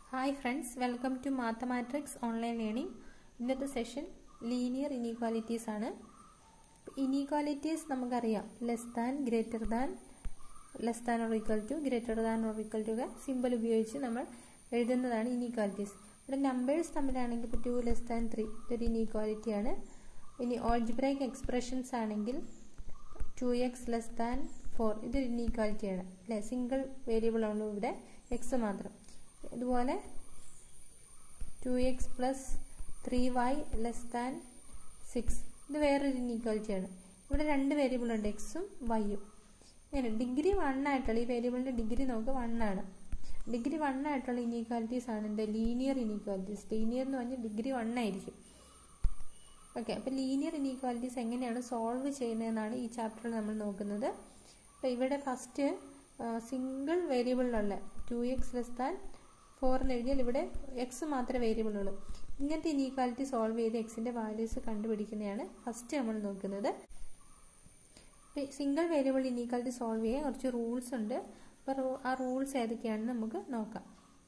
hi friends welcome to mathematics online learning ഇന്നത്തെ session linear inequalities ആണ് inequalities നമുക്കറിയാം less than greater than less than or equal to greater than or equal to ഒക്കെ simple ഉപയോഗിച്ച് നമ്മൾ എഴുതുന്നതാണ് inequalities ഇവിടെ numbers തമ്മിലാണെങ്കിൽ ഇപ്പോൾ two less than three ഇതൊരു ഇനീക്വാലിറ്റിയാണ് ഇനി ഓൾജിബ്രൈക്ക് എക്സ്പ്രഷൻസ് ആണെങ്കിൽ two x less than four ഇതൊരു ഇനീക്വാലിറ്റിയാണ് അല്ലേ സിംഗിൾ വേരിയബിൾ ആണ് ഇവിടെ എക്സ് മാത്രം ഇതുപോലെ two x plus three y less than six ഇത് വേറൊരു ഇനീക്വാലിറ്റിയാണ് ഇവിടെ രണ്ട് വേരിയബിൾ ഉണ്ട് എക്സും വൈയും ഇങ്ങനെ ഡിഗ്രി വൺ ആയിട്ടുള്ള ഈ വേരിയബിളിൻ്റെ ഡിഗ്രി നമുക്ക് വൺ ആണ് ഡിഗ്രി വൺ ആയിട്ടുള്ള ഇനീക്വാലിറ്റീസ് ആണ് എന്ത് ലീനിയർ ഇനീക്വാലിറ്റീസ് ലീനിയർ എന്ന് പറഞ്ഞാൽ ഡിഗ്രി വൺ ആയിരിക്കും ഓക്കെ അപ്പോൾ ലീനിയർ ഇനീക്വാലിറ്റീസ് എങ്ങനെയാണ് സോൾവ് ചെയ്യുന്നതെന്നാണ് ഈ ചാപ്റ്ററിൽ നമ്മൾ നോക്കുന്നത് അപ്പോൾ ഇവിടെ ഫസ്റ്റ് സിംഗിൾ വേരിയബിളിലുള്ള two x less than four എന്ന് എഴുതിയാൽ ഇവിടെ എക്സ് മാത്രമേ വേരിയബിൾ ഉള്ളൂ ഇങ്ങനത്തെ ഇനീക്വാലിറ്റി സോൾവ് ചെയ്ത് എക്സിൻ്റെ വാല്യൂസ് കണ്ടുപിടിക്കുന്നതാണ് ഫസ്റ്റ് നമ്മൾ നോക്കുന്നത് സിംഗിൾ വേരിയബിൾ ഇനീക്വാലിറ്റി സോൾവ് ചെയ്യാൻ കുറച്ച് റൂൾസ് ഉണ്ട് അപ്പോൾ ആ റൂൾസ് ഏതൊക്കെയാണെന്ന് നമുക്ക് നോക്കാം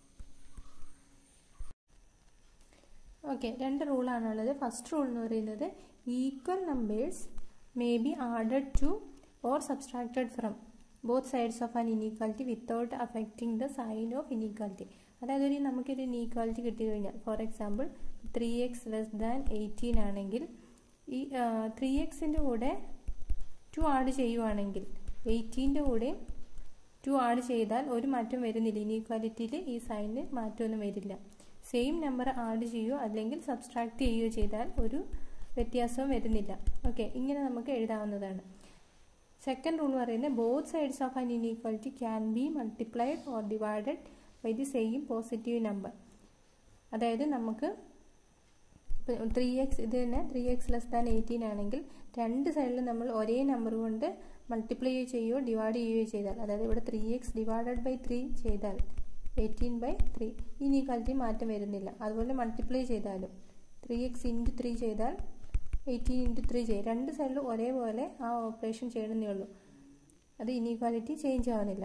ഓക്കെ രണ്ട് റൂളാണുള്ളത് ഫസ്റ്റ് റൂൾ എന്ന് പറയുന്നത് equal numbers may be added to or subtracted from both sides of an inequality without affecting the sign of inequality അതായത് ഒരു നമുക്കൊരു ഇനീക്വാലിറ്റി കിട്ടി കഴിഞ്ഞാൽ for example three x less than eighteen ആണെങ്കിൽ ഈ ത്രീ എക്സിൻ്റെ കൂടെ ടു ആഡ് ചെയ്യുവാണെങ്കിൽ എയ്റ്റീൻ്റെ കൂടെ ടു ആഡ് ചെയ്താൽ ഒരു മാറ്റം വരുന്നില്ല ഇനീക്വാലിറ്റിയിൽ ഈ സൈനിന് മാറ്റമൊന്നും വരില്ല സെയിം നമ്പർ ആഡ് ചെയ്യുകയോ അല്ലെങ്കിൽ സബ്സ്ട്രാക്ട് ചെയ്യുകയോ ചെയ്താൽ ഒരു വ്യത്യാസവും വരുന്നില്ല ഓക്കെ ഇങ്ങനെ നമുക്ക് എഴുതാവുന്നതാണ് സെക്കൻഡ് റൂൾ പറയുന്നത് both sides of an inequality can be multiplied or divided by the same positive number അതായത് നമുക്ക് ത്രീ എക്സ് ഇത് തന്നെ three x less than eighteen ആണെങ്കിൽ രണ്ട് സൈഡിലും നമ്മൾ ഒരേ നമ്പർ കൊണ്ട് മൾട്ടിപ്ലൈ ചെയ്യുകയോ ഡിവൈഡ് ചെയ്യുകയോ ചെയ്താൽ അതായത് ഇവിടെ three x divided by three ചെയ്താൽ എയ്റ്റീൻ ബൈ ത്രീ ഇനീക്വാലിറ്റി മാറ്റം വരുന്നില്ല അതുപോലെ മൾട്ടിപ്ലൈ ചെയ്താലും ത്രീ എക്സ് ഇൻറ്റു ത്രീ ചെയ്താൽ എയ്റ്റീൻ ഇൻറ്റു ത്രീ ചെയ്യും രണ്ട് സൈഡിലും ഒരേപോലെ ആ ഓപ്പറേഷൻ ചെയ്യണമെന്നേ ഉള്ളൂ അത് ഇനീക്വാലിറ്റി ചേഞ്ച് ആവുന്നില്ല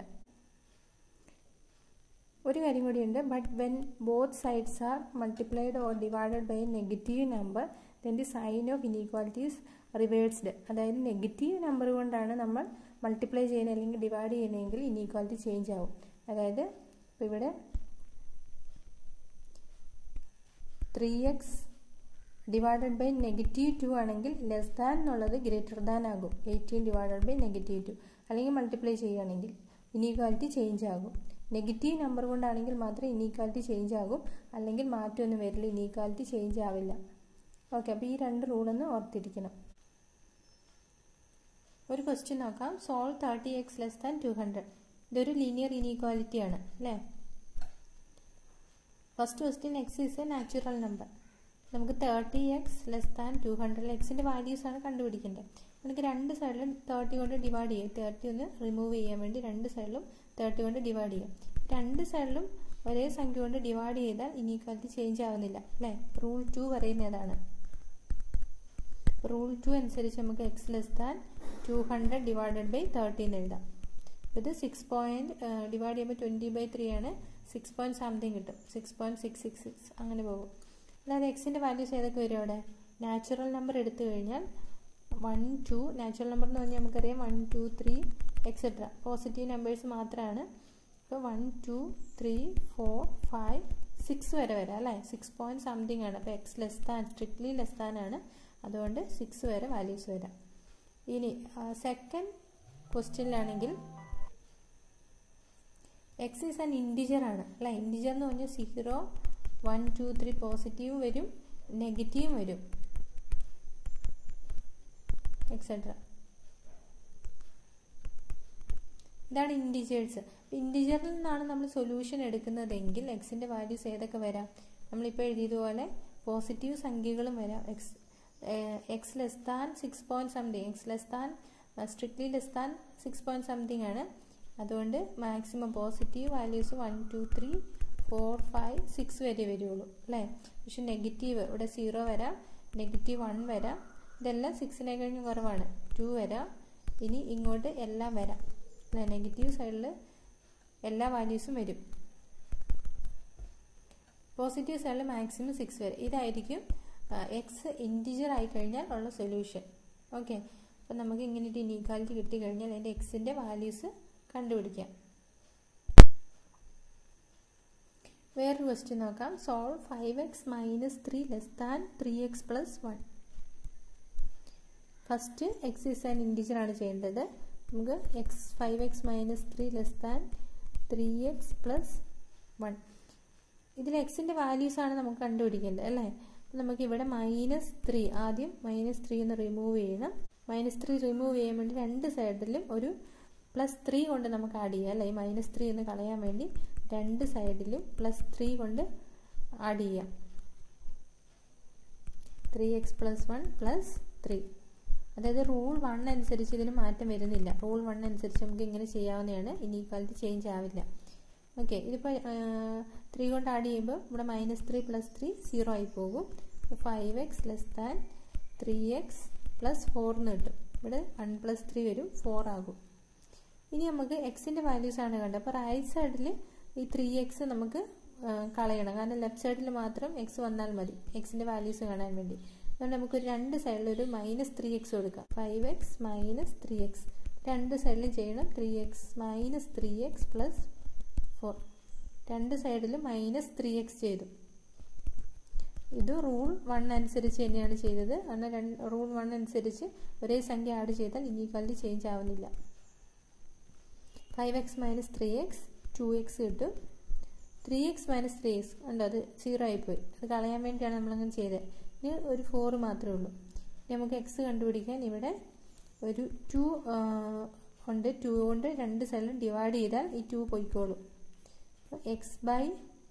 ഒരു കാര്യം കൂടിയുണ്ട് but when both sides are multiplied or divided by a negative number then the sign of inequalities reversed അതായത് നെഗറ്റീവ് നമ്പർ കൊണ്ടാണ് നമ്മൾ മൾട്ടിപ്ലൈ ചെയ്യുന്നത് അല്ലെങ്കിൽ ഡിവൈഡ് ചെയ്യുന്നതെങ്കിൽ ഇനീക്വാലിറ്റി ചേഞ്ച് ആവും അതായത് ഇപ്പോൾ ഇവിടെ three x divided by negative two ആണെങ്കിൽ ലെസ് ദാൻ എന്നുള്ളത് ഗ്രേറ്റർ ദാൻ ആകും eighteen divided by negative two അല്ലെങ്കിൽ മൾട്ടിപ്ലൈ ചെയ്യുകയാണെങ്കിൽ ഇനീക്വാലിറ്റി ചേഞ്ച് ആകും നെഗറ്റീവ് നമ്പർ കൊണ്ടാണെങ്കിൽ മാത്രമേ ഇനീക്വാലിറ്റി ചേഞ്ച് ആകും അല്ലെങ്കിൽ മാറ്റമൊന്നും വരില്ല ഇനീക്വാലിറ്റി ചേഞ്ച് ആവില്ല ഓക്കെ അപ്പോൾ ഈ രണ്ട് റൂളൊന്ന് ഓർത്തിരിക്കണം ഒരു ക്വസ്റ്റ്യൻ നോക്കാം solve thirty x less than two hundred ഇതൊരു ലീനിയർ ഇനീക്വാലിറ്റി ആണ് അല്ലേ first question x is a natural number നമുക്ക് thirty x less than two hundred എക്സിൻ്റെ വാല്യൂസ് ആണ് കണ്ടുപിടിക്കേണ്ടത് നമുക്ക് രണ്ട് സൈഡിലും തേർട്ടി കൊണ്ട് ഡിവൈഡ് ചെയ്യും തേർട്ടി ഒന്ന് റിമൂവ് ചെയ്യാൻ വേണ്ടി രണ്ട് സൈഡിലും തേർട്ടി കൊണ്ട് ഡിവൈഡ് ചെയ്യും രണ്ട് സൈഡിലും ഒരേ സംഖ്യ കൊണ്ട് ഡിവൈഡ് ചെയ്താൽ ഇനീക്വാലിറ്റി ചേഞ്ച് ആവുന്നില്ല അല്ലേ റൂൾ ടു പറയുന്നതാണ് റൂൾ ടു അനുസരിച്ച് നമുക്ക് x less than two hundred divided by thirty എന്ന് എഴുതാം ഇത് സിക്സ് പോയിൻറ്റ് ഡിവൈഡ് ചെയ്യുമ്പോൾ ട്വൻറ്റി ബൈ ത്രീ ആണ് സിക്സ് പോയിൻറ്റ് സംതിങ് കിട്ടും six point six six six അങ്ങനെ പോകും അല്ലാതെ എക്സിൻ്റെ വാല്യൂസ് ഏതൊക്കെ വരും അവിടെ നാച്ചുറൽ നമ്പർ എടുത്തു കഴിഞ്ഞാൽ വൺ ടു നാച്ചുറൽ നമ്പർ എന്ന് പറഞ്ഞാൽ നമുക്കറിയാം one two three etcetera positive numbers മാത്രമാണ് ഇപ്പോൾ one two three four five six വരെ വരാം അല്ലേ സിക്സ് പോയിൻറ്റ് സംതിങ് ആണ് അപ്പോൾ x less than strictly less than ആണ് അതുകൊണ്ട് സിക്സ് വരെ വാല്യൂസ് വരാം ഇനി സെക്കൻഡ് ക്വസ്റ്റ്യനിലാണെങ്കിൽ എക്സ് ഈസ് ആൻ ഇൻഡിജർ ആണ് അല്ല ഇൻഡിജർ എന്ന് പറഞ്ഞാൽ zero one two three positive വരും നെഗറ്റീവ് വരും എക്സെട്ര ഇതാണ് ഇൻഡിജേഴ്സ് ഇൻഡിജറിൽ നിന്നാണ് നമ്മൾ സൊല്യൂഷൻ എടുക്കുന്നതെങ്കിൽ എക്സിൻ്റെ വാല്യൂസ് ഏതൊക്കെ വരാം നമ്മളിപ്പോൾ എഴുതിയതുപോലെ പോസിറ്റീവ് സംഖ്യകളും വരാം x x less than six point something x less than strictly less than six point something ആണ് അതുകൊണ്ട് maximum positive values one two three four five six വരെ വരുള്ളൂ അല്ലേ പക്ഷെ നെഗറ്റീവ് ഇവിടെ സീറോ വരാം നെഗറ്റീവ് വൺ വരാം ഇതെല്ലാം സിക്സിനെ കഴിഞ്ഞ് കുറവാണ് ടു വരാം ഇനി ഇങ്ങോട്ട് എല്ലാം വരാം അല്ലേ നെഗറ്റീവ് സൈഡിൽ എല്ലാ വാല്യൂസും വരും പോസിറ്റീവ് സൈഡിൽ മാക്സിമം സിക്സ് വരെ ഇതായിരിക്കും എക്സ് ഇൻറ്റിജർ ആയി കഴിഞ്ഞാൽ ഉള്ള സൊല്യൂഷൻ ഓക്കെ അപ്പം നമുക്ക് ഇങ്ങനെ ഒരു ഇനീക്വാലിറ്റി കിട്ടിക്കഴിഞ്ഞാൽ അതിൻ്റെ എക്സിൻ്റെ വാല്യൂസ് കണ്ടുപിടിക്കാം വേറൊരു ക്വസ്റ്റ്യൻ നോക്കാം solve five x minus three less than three x plus one first x is an integer ആണ് ചെയ്യേണ്ടത് നമുക്ക് x five x minus three less than three x plus one ഇതിൽ എക്സിൻ്റെ വാല്യൂസ് ആണ് നമുക്ക് കണ്ടുപിടിക്കേണ്ടത് അല്ലേ നമുക്ക് ഇവിടെ മൈനസ് ത്രീ ആദ്യം മൈനസ് ത്രീ ഒന്ന് റിമൂവ് ചെയ്യണം മൈനസ് ത്രീ റിമൂവ് ചെയ്യാൻ വേണ്ടി രണ്ട് സൈഡിലും ഒരു പ്ലസ് ത്രീ കൊണ്ട് നമുക്ക് ആഡ് ചെയ്യാം അല്ലേ ഈ മൈനസ് ത്രീ എന്ന് കളയാൻ വേണ്ടി രണ്ട് സൈഡിലും പ്ലസ് ത്രീ കൊണ്ട് ആഡ് ചെയ്യാം three x plus one plus three അതായത് റൂൾ വൺ അനുസരിച്ച് ഇതിന് മാറ്റം വരുന്നില്ല റൂൾ വൺ അനുസരിച്ച് നമുക്ക് ഇങ്ങനെ ചെയ്യാവുന്നതാണ് ഇനീക്വാലിറ്റി ചേഞ്ച് ആവില്ല ഓക്കെ ഇതിപ്പോൾ ത്രീ കൊണ്ട് ആഡ് ചെയ്യുമ്പോൾ ഇവിടെ minus three plus three zero ആയി പോകും five x less than three x plus ഫോറിന് കിട്ടും ഇവിടെ വൺ പ്ലസ് ത്രീ വരും ഫോർ ആകും ഇനി നമുക്ക് എക്സിൻ്റെ വാല്യൂസ് ആണ് കണ്ടത് അപ്പോൾ റൈറ്റ് സൈഡിൽ ഈ ത്രീ എക്സ് നമുക്ക് കളയണം കാരണം ലെഫ്റ്റ് സൈഡിൽ മാത്രം എക്സ് വന്നാൽ മതി എക്സിൻ്റെ വാല്യൂസ് കാണാൻ വേണ്ടി അതുകൊണ്ട് നമുക്ക് ഒരു രണ്ട് സൈഡിൽ ഒരു മൈനസ് ത്രീ എക്സ് കൊടുക്കാം five x minus three x രണ്ട് സൈഡിലും ചെയ്യണം three x minus three x plus four രണ്ട് സൈഡിലും മൈനസ് ത്രീ എക്സ് ചെയ്തു ഇത് റൂൾ വൺ അനുസരിച്ച് തന്നെയാണ് ചെയ്തത് കാരണം രണ്ട് റൂൾ വൺ അനുസരിച്ച് ഒരേ സംഖ്യ ആഡ് ചെയ്താൽ ഇനീക്വാലിറ്റി ചേഞ്ച് ആവുന്നില്ല five x minus three x two x കിട്ടും three x minus three x ഉണ്ട് അത് സീറോ ആയിപ്പോയി അത് കളയാൻ വേണ്ടിയാണ് നമ്മളങ്ങനെ ചെയ്തത് ഇനി ഒരു ഫോർ മാത്രമേ ഉള്ളൂ ഇനി നമുക്ക് എക്സ് കണ്ടുപിടിക്കാൻ ഇവിടെ ഒരു ടു ഉണ്ട് ടു കൊണ്ട് രണ്ട് സൈഡിലും ഡിവൈഡ് ചെയ്താൽ ഈ ടു പൊയ്ക്കോളും x by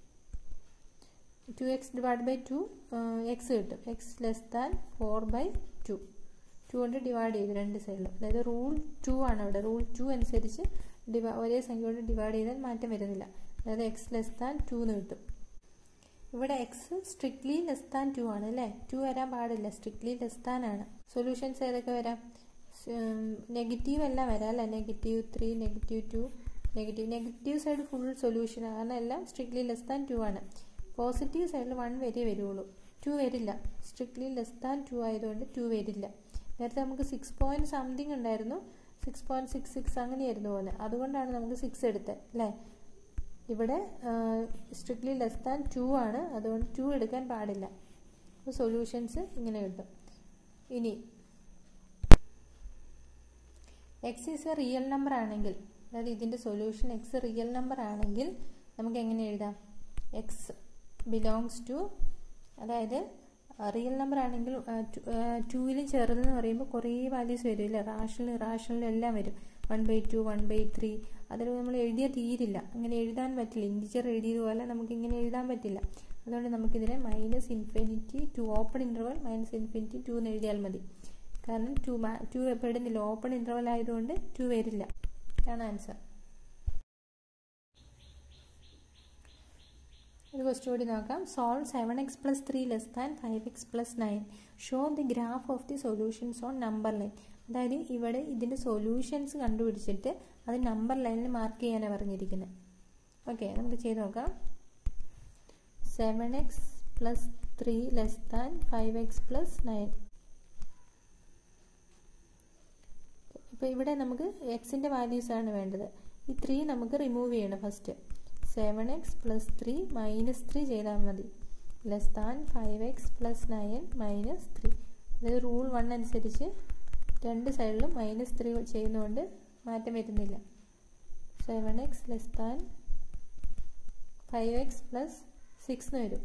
two x divide by two x കിട്ടും x less than four by two two കൊണ്ട് ഡിവൈഡ് ചെയ്തു രണ്ട് സൈഡിലും അതായത് റൂൾ ടു ആണ് ഇവിടെ റൂൾ ടു അനുസരിച്ച് ഡിവൈ ഒരേ സംഖ്യ കൊണ്ട് ഡിവൈഡ് ചെയ്താൽ മാറ്റം വരുന്നില്ല അതായത് എക്സ് ലെസ് ദാൻ ടു എന്ന് കിട്ടും ഇവിടെ x strictly less than two ആണ് അല്ലേ ടു വരാൻ പാടില്ല സ്ട്രിക്ട്ലി ലെസ് ദാൻ ആണ് സൊല്യൂഷൻസ് ഏതൊക്കെ വരാം നെഗറ്റീവ് എല്ലാം വരാം അല്ലേ negative three negative two negative negative side full solution കാരണം എല്ലാം സ്ട്രിക്ട്ലി ലെസ് ദാൻ ടു ആണ് പോസിറ്റീവ് സൈഡിൽ വൺ വരെ വരുള്ളൂ ടു വരില്ല സ്ട്രിക്ട്ലി ലെസ് ദാൻ ടു ആയതുകൊണ്ട് ടു വരില്ല നേരത്തെ നമുക്ക് സിക്സ് പോയിൻറ്റ് സംതിങ് ഉണ്ടായിരുന്നു സിക്സ് പോയിൻറ്റ് സിക്സ് സിക്സ് അങ്ങനെയായിരുന്നു പോകുന്നത് അതുകൊണ്ടാണ് നമുക്ക് സിക്സ് എടുത്തത് അല്ലേ ഇവിടെ സ്ട്രിക്ട്ലി ലെസ് ദാൻ ടു ആണ് അതുകൊണ്ട് ടു എടുക്കാൻ പാടില്ല അപ്പോൾ സൊല്യൂഷൻസ് ഇങ്ങനെ കിട്ടും ഇനി x is a real number ആണെങ്കിൽ അതായത് ഇതിൻ്റെ സൊല്യൂഷൻ എക്സ് റിയൽ നമ്പർ ആണെങ്കിൽ നമുക്ക് എങ്ങനെ എഴുതാം എക്സ് ബിലോങ്സ് ടു അതായത് റിയൽ നമ്പർ ആണെങ്കിൽ ടൂവിലും ചെറുതെന്ന് പറയുമ്പോൾ കുറേ വാല്യൂസ് വരും ഇല്ല റാഷണൽ ഇറാഷണൽ എല്ലാം വരും one by two one by three അതിൽ നമ്മൾ എഴുതിയ തീരില്ല അങ്ങനെ എഴുതാൻ പറ്റില്ല ഇൻറ്റിജർ എഴുതിയതുപോലെ നമുക്ക് ഇങ്ങനെ എഴുതാൻ പറ്റില്ല അതുകൊണ്ട് നമുക്കിതിനെ minus infinity two open interval minus infinity two എന്ന് എഴുതിയാൽ മതി കാരണം ടു ടു പെടുന്നില്ല ഓപ്പൺ ഇൻ്റർവൽ ആയതുകൊണ്ട് ടു വരില്ല ഇതാണ് ആൻസർ ഒരു ക്വസ്റ്റ്യൻ കൂടി നോക്കാം solve seven x plus three less than five x plus nine show the graph of the solutions on number line അതായത് ഇവിടെ ഇതിൻ്റെ സൊല്യൂഷൻസ് കണ്ടുപിടിച്ചിട്ട് അത് നമ്പർ ലൈനിൽ മാർക്ക് ചെയ്യാനാണ് പറഞ്ഞിരിക്കുന്നത് ഓക്കെ നമുക്ക് ചെയ്ത് നോക്കാം seven x plus three less than five x plus nine ഇപ്പോൾ ഇവിടെ നമുക്ക് എക്സിൻ്റെ വാല്യൂസാണ് വേണ്ടത് ഈ ത്രീ നമുക്ക് റിമൂവ് ചെയ്യണം first seven x plus three minus three ചെയ്താൽ മതി less than five x plus nine minus three അതായത് റൂൾ വൺ അനുസരിച്ച് രണ്ട് സൈഡിലും മൈനസ് ത്രീ ചെയ്യുന്നതുകൊണ്ട് മാറ്റം വരുന്നില്ല seven x less than five x plus six എന്ന് വരും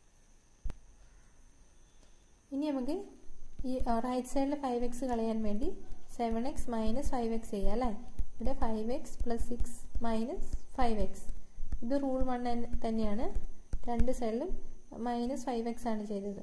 ഇനി നമുക്ക് ഈ റൈറ്റ് സൈഡിൽ ഫൈവ് എക്സ് കളയാൻ വേണ്ടി seven x minus five x ചെയ്യാം അല്ലേ ഇവിടെ five x plus six minus five x ഇത് റൂൾ വൺ തന്നെയാണ് രണ്ട് സൈഡിലും മൈനസ് ഫൈവ് എക്സ് ആണ് ചെയ്തത്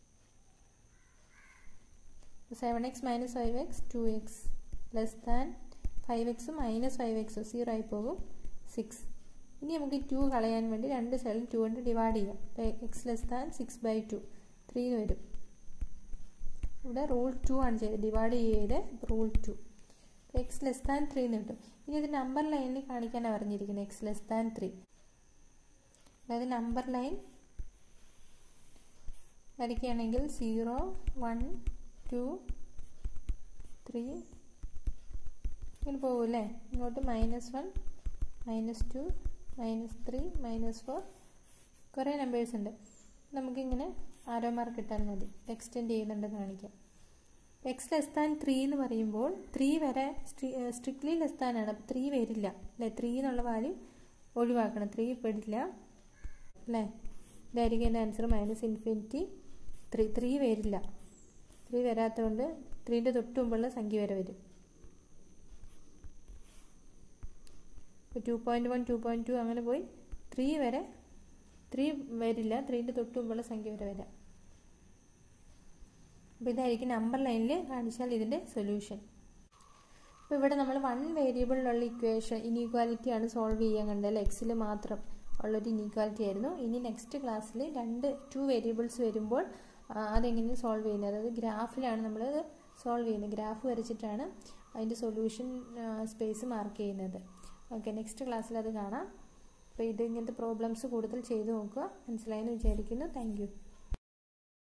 seven x minus five x two x less than five എക്സും മൈനസ് ഫൈവ് എക്സും സീറോ ആയി പോകും സിക്സ് ഇനി നമുക്ക് ടു കളയാൻ വേണ്ടി രണ്ട് സൈഡിലും ടു കൊണ്ട് ഡിവൈഡ് ചെയ്യാം x less than six by two three എന്ന് വരും ഇവിടെ റൂൾ ടു ആണ് ചെയ്തത് ഡിവൈഡ് ചെയ്ത് rule two x less than three എന്ന് കിട്ടും ഇനി ഇത് നമ്പർ ലൈനിൽ കാണിക്കാനാണ് പറഞ്ഞിരിക്കുന്നത് എക്സ് ലെസ് ദാൻ ത്രീ അതായത് നമ്പർ ലൈൻ വരയ്ക്കുകയാണെങ്കിൽ സീറോ വൺ ടു ത്രീ ഇങ്ങനെ പോകൂല്ലേ ഇങ്ങോട്ട് minus one minus two minus three minus four കുറേ നമ്പേഴ്സ് ഉണ്ട് നമുക്കിങ്ങനെ ആരോ മാർക്ക് ഇട്ടാൽ മതി എക്സ്റ്റെൻഡ് ചെയ്യുന്നുണ്ടെന്ന് കാണിക്കാം എക്സ് ലെസ് താൻ ത്രീ എന്ന് പറയുമ്പോൾ ത്രീ വരെ സ്ട്രിക്ട്ലി ലെസ് താൻ ആണ് അപ്പോൾ ത്രീ വരില്ല അല്ലേ ത്രീ എന്നുള്ള വാല്യൂ ഒഴിവാക്കണം ത്രീ പെടില്ല അല്ലേ ഇതായിരിക്കും എൻ്റെ answer minus infinity three three വരില്ല ത്രീ വരാത്തതുകൊണ്ട് ത്രീൻ്റെ തൊട്ട് മുമ്പുള്ള സംഖ്യ വരെ വരും ഇപ്പോൾ two point one two point two അങ്ങനെ പോയി ത്രീ വരെ ത്രീ വരില്ല ത്രീൻ്റെ തൊട്ട് മുമ്പുള്ള സംഖ്യ വരെ വരാം അപ്പോൾ ഇതായിരിക്കും നമ്പർ ലൈനിൽ കാണിച്ചാൽ ഇതിൻ്റെ സൊല്യൂഷൻ അപ്പോൾ ഇവിടെ നമ്മൾ വൺ വേരിയബിളിലുള്ള ഇക്വേഷൻ ഇനീക്വാലിറ്റിയാണ് സോൾവ് ചെയ്യാൻ കണ്ടത് എക്സിൽ മാത്രം ഉള്ളൊരു ഇനീക്വാലിറ്റി ആയിരുന്നു ഇനി നെക്സ്റ്റ് ക്ലാസ്സിൽ രണ്ട് ടു വേരിയബിൾസ് വരുമ്പോൾ അതെങ്ങനെ സോൾവ് ചെയ്യുന്നത് അതായത് ഗ്രാഫിലാണ് നമ്മൾ സോൾവ് ചെയ്യുന്നത് ഗ്രാഫ് വരച്ചിട്ടാണ് അതിൻ്റെ സൊല്യൂഷൻ സ്പേസ് മാർക്ക് ചെയ്യുന്നത് ഓക്കെ നെക്സ്റ്റ് ക്ലാസ്സിൽ അത് കാണാം അപ്പോൾ ഇത് ഇങ്ങനത്തെ പ്രോബ്ലംസ് കൂടുതൽ ചെയ്തു നോക്കുക മനസ്സിലായെന്ന് വിചാരിക്കുന്നു താങ്ക്